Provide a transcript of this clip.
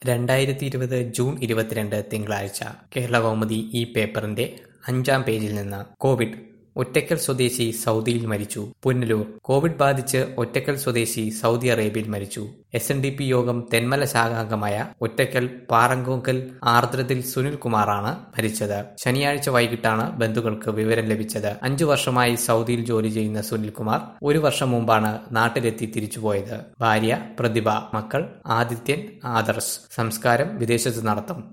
രണ്ടായിരത്തി ഇരുപത് ജൂൺ ഇരുപത്തിരണ്ട് തിങ്കളാഴ്ച കേരളകൗമുദി ഈ പേപ്പറിന്റെ അഞ്ചാം പേജിൽ നിന്ന് കോവിഡ് ഒറ്റക്കൽ സ്വദേശി സൗദിയിൽ മരിച്ചു പുനലൂർ കോവിഡ് ബാധിച്ച് ഒറ്റക്കൽ സ്വദേശി സൗദി അറേബ്യയിൽ മരിച്ചു എസ് എൻ ഡി പി യോഗം തെന്മല ശാഖാംഗമായ ഒറ്റക്കൽ പാറങ്കോക്കൽ ആർദ്രത്തിൽ സുനിൽകുമാറാണ് മരിച്ചത് ശനിയാഴ്ച വൈകിട്ടാണ് ബന്ധുക്കൾക്ക് വിവരം ലഭിച്ചത് അഞ്ചു വർഷമായി സൗദിയിൽ ജോലി ചെയ്യുന്ന സുനിൽകുമാർ ഒരു വർഷം മുമ്പാണ് നാട്ടിലെത്തി തിരിച്ചുപോയത് ഭാര്യ പ്രതിഭ മക്കൾ ആദിത്യൻ ആദർശ് സംസ്കാരം വിദേശത്ത് നടത്തും